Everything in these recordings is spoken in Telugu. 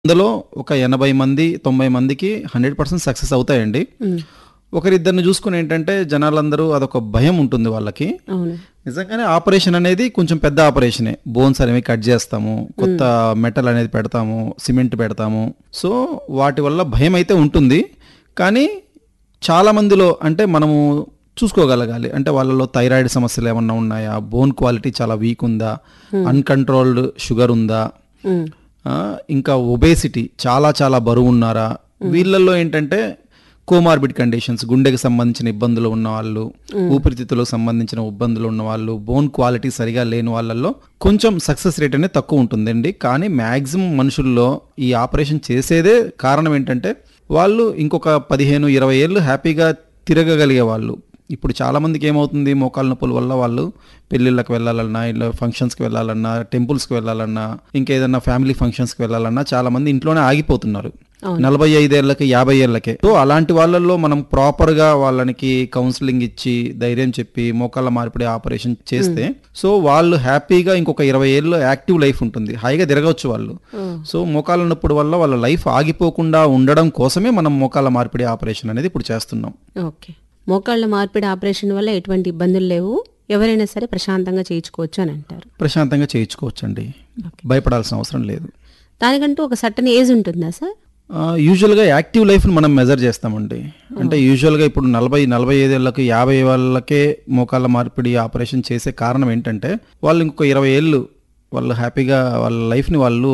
అందులో ఒక ఎనభై మంది తొంభై మందికి హండ్రెడ్ పర్సెంట్ సక్సెస్ అవుతాయండి ఒకరిద్దరిని చూసుకుని ఏంటంటే జనాలందరూ అదొక భయం ఉంటుంది వాళ్ళకి అవును నిజంగానే ఆపరేషన్ అనేది కొంచెం పెద్ద ఆపరేషనే బోన్స్ అనేవి కట్ చేస్తాము కొత్త మెటల్ అనేది పెడతాము సిమెంట్ పెడతాము సో వాటి వల్ల భయం అయితే ఉంటుంది కానీ చాలా మందిలో అంటే మనము చూసుకోగలగాలి అంటే వాళ్ళలో థైరాయిడ్ సమస్యలు ఏమన్నా ఉన్నాయా బోన్ క్వాలిటీ చాలా వీక్ ఉందా అన్కంట్రోల్డ్ షుగర్ ఉందా ఉమ్. ఆ, ఇంకా ఒబేసిటీ చాలా చాలా బరువు ఉన్నారా వీళ్ళల్లో ఏంటంటే కోమార్బిడ్ కండిషన్స్ గుండెకి సంబంధించిన ఇబ్బందులు ఉన్న వాళ్ళు ఊపిరితిత్తులకు సంబంధించిన ఇబ్బందులు ఉన్న వాళ్ళు బోన్ క్వాలిటీ సరిగా లేని వాళ్ళల్లో కొంచెం సక్సెస్ రేట్ అనేది తక్కువ ఉంటుందండి కానీ మ్యాక్సిమం మనుషుల్లో ఈ ఆపరేషన్ చేసేదే కారణం ఏంటంటే వాళ్ళు ఇంకొక పదిహేను ఇరవై ఏళ్ళు హ్యాపీగా తిరగగలిగే వాళ్ళు ఇప్పుడు చాలా మందికి ఏమవుతుంది మోకాళ్ళ నొప్పుల వల్ల వాళ్ళు పెళ్ళిళ్ళకి వెళ్ళాలన్నా ఇలా ఫంక్షన్స్కి వెళ్ళాలన్నా టెంపుల్స్కి వెళ్ళాలన్నా ఇంకేదన్నా ఫ్యామిలీ ఫంక్షన్స్కి వెళ్ళాలన్నా చాలా మంది ఇంట్లోనే ఆగిపోతున్నారు నలభై ఐదేళ్లకి యాభై ఏళ్ళకే సో అలాంటి వాళ్ళల్లో మనం ప్రాపర్ గా వాళ్ళకి కౌన్సిలింగ్ ఇచ్చి ధైర్యం చెప్పి మోకాళ్ళ మార్పిడి ఆపరేషన్ చేస్తే సో వాళ్ళు హ్యాపీగా ఇంకొక ఇరవై ఏళ్ళు యాక్టివ్ లైఫ్ ఉంటుంది హాయిగా తిరగవచ్చు వాళ్ళు సో మోకాళ్ళ నొప్పుడు వల్ల వాళ్ళ లైఫ్ ఆగిపోకుండా ఉండడం కోసమే మనం మోకాళ్ళ మార్పిడి ఆపరేషన్ అనేది ఇప్పుడు చేస్తున్నాం ఓకే మోకాళ్ళ మార్పిడి ఆపరేషన్ వల్ల ఎటువంటి ఇబ్బందులు లేవు ఎవరైనా సరే ప్రశాంతంగా చేయించుకోవచ్చు అని అంటారు ప్రశాంతంగా చేయించుకోవచ్చండి భయపడాల్సిన అవసరం లేదు దానికంటూ ఒక సట్టన్ ఏజ్ ఉంటుందా సార్ ఆ, యూజువల్గా యాక్టివ్ లైఫ్ని మనం మెజర్ చేస్తామండి అంటే యూజువల్గా ఇప్పుడు నలభై నలభై ఐదేళ్ళకి యాభై వాళ్ళకే మోకాళ్ళ మార్పిడి ఆపరేషన్ చేసే కారణం ఏంటంటే వాళ్ళు ఇంకొక ఇరవై ఏళ్ళు వాళ్ళు హ్యాపీగా వాళ్ళ లైఫ్ని వాళ్ళు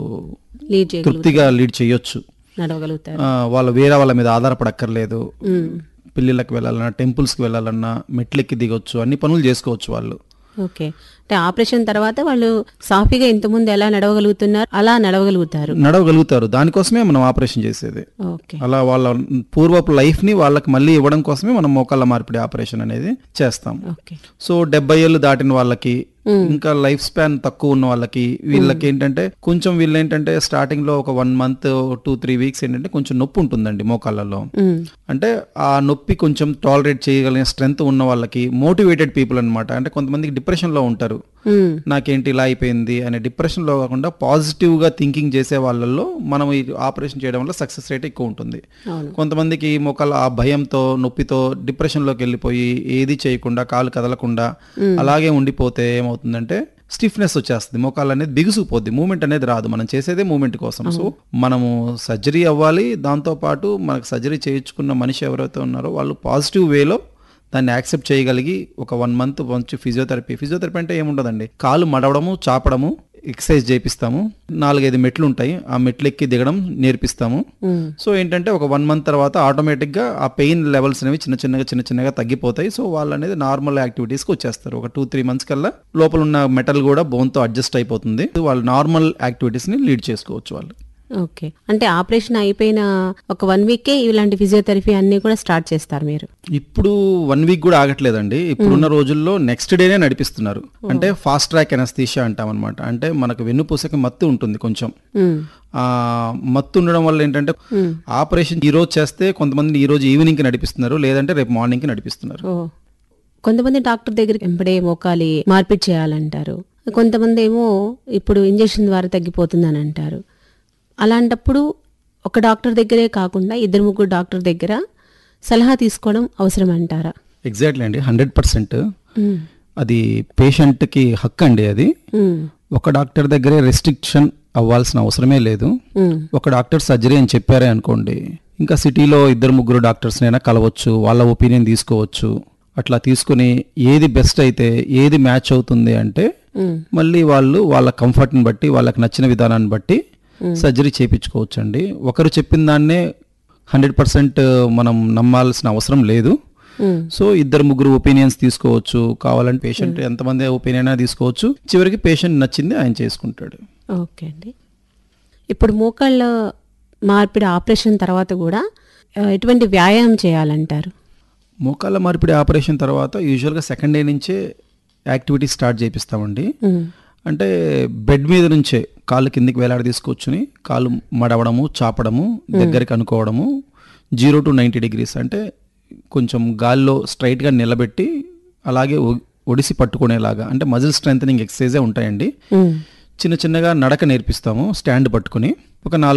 లీడ్ చేయగలుగుతారు తృప్తిగా లీడ్ చేయొచ్చు నడవగలుగుతారు ఆ, వాళ్ళు వేరే వాళ్ళ మీద ఆధారపడక్కర్లేదు పెళ్ళిళ్ళకి వెళ్ళాలన్నా టెంపుల్స్కి వెళ్ళాలన్నా మెట్లెక్కి దిగొచ్చు అన్ని పనులు చేసుకోవచ్చు వాళ్ళు ఓకే అంటే ఆపరేషన్ తర్వాత వాళ్ళు సాఫీగా ఇంతకుముందు ఎలా నడవగలుగుతున్నారు అలా నడవగలుగుతారు నడవగలుగుతారు దానికోసమే మనం ఆపరేషన్ చేసేది ఓకే అలా వాళ్ళ పూర్వపు లైఫ్ని వాళ్ళకి మళ్ళీ ఇవ్వడం కోసమే మనం మోకాళ్ళ మార్పిడి ఆపరేషన్ అనేది చేస్తాం ఓకే సో డెబ్బై ఏళ్ళు దాటిన వాళ్ళకి ఇంకా లైఫ్ స్పాన్ తక్కువ ఉన్న వాళ్ళకి వీళ్ళకి ఏంటంటే కొంచెం వీళ్ళు ఏంటంటే స్టార్టింగ్ లో ఒక one month two three weeks ఏంటంటే కొంచెం నొప్పి ఉంటుందండి మోకాళ్ళలో ఉమ్. అంటే ఆ నొప్పి కొంచెం టాలరేట్ చేయగలిగిన స్ట్రెంగ్త్ ఉన్న వాళ్ళకి మోటివేటెడ్ పీపుల్ అన్నమాట అంటే కొంతమందికి డిప్రెషన్ లో ఉంటారు ఉమ్. నాకేంటి ఇలా అయిపోయింది అనే డిప్రెషన్ లో కాకుండా పాజిటివ్ గా థింకింగ్ చేసే వాళ్ళల్లో మనం ఈ ఆపరేషన్ చేయడం వల్ల సక్సెస్ రేట్ ఎక్కువ ఉంటుంది అవును కొంతమందికి మొక్కల ఆ భయంతో నొప్పితో డిప్రెషన్లోకి వెళ్ళిపోయి ఏది చేయకుండా కాలు కదలకుండా అలాగే ఉండిపోతే ఏమవుతుందంటే స్టిఫ్నెస్ వచ్చేస్తుంది మోకాలు అనేది బిగుసుకుపోద్ది మూమెంట్ అనేది రాదు మనం చేసేదే మూమెంట్ కోసం సో మనము సర్జరీ అవ్వాలి దాంతో పాటు మనకు సర్జరీ చేయించుకున్న మనిషి ఎవరైతే ఉన్నారో వాళ్ళు పాజిటివ్ వేలో దాన్ని యాక్సెప్ట్ చేయగలిగి ఒక వన్ మంత్ మంచి ఫిజియోథెరపీ ఫిజియోథెరపీ అంటే ఏముండదండి కాలు మడవడము చాపడము ఎక్సర్సైజ్ చేపిస్తాము నాలుగైదు మెట్లు ఉంటాయి ఆ మెట్లు ఎక్కి దిగడం నేర్పిస్తాము ఉమ్. సో ఏంటంటే ఒక వన్ మంత్ తర్వాత ఆటోమేటిక్గా ఆ పెయిన్ లెవెల్స్ అనేవి చిన్న చిన్నగా చిన్న చిన్నగా తగ్గిపోతాయి సో వాళ్ళు అనేది నార్మల్ యాక్టివిటీస్కి వచ్చేస్తారు ఒక టూ త్రీ మంత్స్ కల్లా లోపల ఉన్న మెటల్ కూడా బోన్తో అడ్జస్ట్ అయిపోతుంది వాళ్ళు నార్మల్ యాక్టివిటీస్ని లీడ్ చేసుకోవచ్చు వాళ్ళు ఓకే అంటే ఆపరేషన్ అయిపోయిన ఒక వన్ వీకే ఇలాంటి ఫిజియోథెరపీ అన్ని కూడా స్టార్ట్ చేస్తారు మీరు ఇప్పుడు వన్ వీక్ కూడా ఆగట్లేదండి ఇప్పుడున్న రోజుల్లో నెక్స్ట్ డేనే నడిపిస్తున్నారు అంటే ఫాస్ట్ ట్రాక్ ఎనస్థీషియా అంటాం అనమాట అంటే మనకు వెన్నుపూసకి మత్తు ఉంటుంది కొంచెం ఉమ్. ఆ మత్తు ఉండడం వల్ల ఏంటంటే ఆపరేషన్ ఈ రోజు చేస్తే కొంతమంది ఈ రోజు ఈవినింగ్ కి నడిపిస్తున్నారు లేదంటే రేపు మార్నింగ్ కి నడిపిస్తున్నారు ఓ కొంతమంది డాక్టర్ దగ్గరికి వెంబడే మోకాలి మార్పిడి చేయాలంటారు కొంతమంది ఏమో ఇప్పుడు ఇంజెక్షన్ ద్వారా తగ్గిపోతుందని అంటారు అలాంటప్పుడు ఒక డాక్టర్ దగ్గరే కాకుండా ఇద్దరు ముగ్గురు డాక్టర్ దగ్గర సలహా తీసుకోవడం అవసరం అంటారా ఎగ్జాక్ట్లీ అండి హండ్రెడ్ పర్సెంట్ ఉమ్. అది పేషెంట్కి హక్కు అండి అది ఉమ్. ఒక డాక్టర్ దగ్గరే రెస్ట్రిక్షన్ అవ్వాల్సిన అవసరమే లేదు ఉమ్. ఒక డాక్టర్ సర్జరీ అని చెప్పారే అనుకోండి ఇంకా సిటీలో ఇద్దరు ముగ్గురు డాక్టర్స్నైనా కలవచ్చు వాళ్ళ ఒపీనియన్ తీసుకోవచ్చు అట్లా తీసుకుని ఏది బెస్ట్ అయితే ఏది మ్యాచ్ అవుతుంది అంటే ఉమ్. మళ్ళీ వాళ్ళు వాళ్ళ కంఫర్ట్ని బట్టి వాళ్ళకి నచ్చిన విధానాన్ని బట్టి సర్జరీ చేయించుకోవచ్చు అండి ఒకరు చెప్పిన దాన్నే హండ్రెడ్ పర్సెంట్ మనం నమ్మాల్సిన అవసరం లేదు ఉమ్. సో ఇద్దరు ముగ్గురు ఒపీనియన్స్ తీసుకోవచ్చు కావాలంటే పేషెంట్ ఎంతమంది ఒపీనియన్ అయినా తీసుకోవచ్చు చివరికి పేషెంట్ నచ్చింది ఆయన చేసుకుంటాడు ఓకే అండి ఇప్పుడు మోకాళ్ళ మార్పిడి ఆపరేషన్ తర్వాత కూడా ఆ, ఎటువంటి వ్యాయామం చేయాలంటారు మోకాళ్ళ మార్పిడి ఆపరేషన్ తర్వాత యూజువల్గా సెకండ్ డే నుంచే యాక్టివిటీ స్టార్ట్ చేపిస్తామండి ఉమ్. అంటే బెడ్ మీద నుంచే కాళ్ళు కిందికి వేలాడ తీసుకొచ్చుని కాళ్ళు మడవడము చాపడము దగ్గరికి అనుకోవడము జీరో టు నైంటీ డిగ్రీస్ అంటే కొంచెం గాల్లో స్ట్రైట్గా నిలబెట్టి అలాగే ఒ- ఒడిసి పట్టుకునేలాగా అంటే మజిల్ స్ట్రెంగ్ ఎక్సర్సైజే ఉంటాయండి ఉమ్. చిన్న చిన్నగా నడక నేర్పిస్తాము స్టాండ్ పట్టుకుని ఒక నాలుగు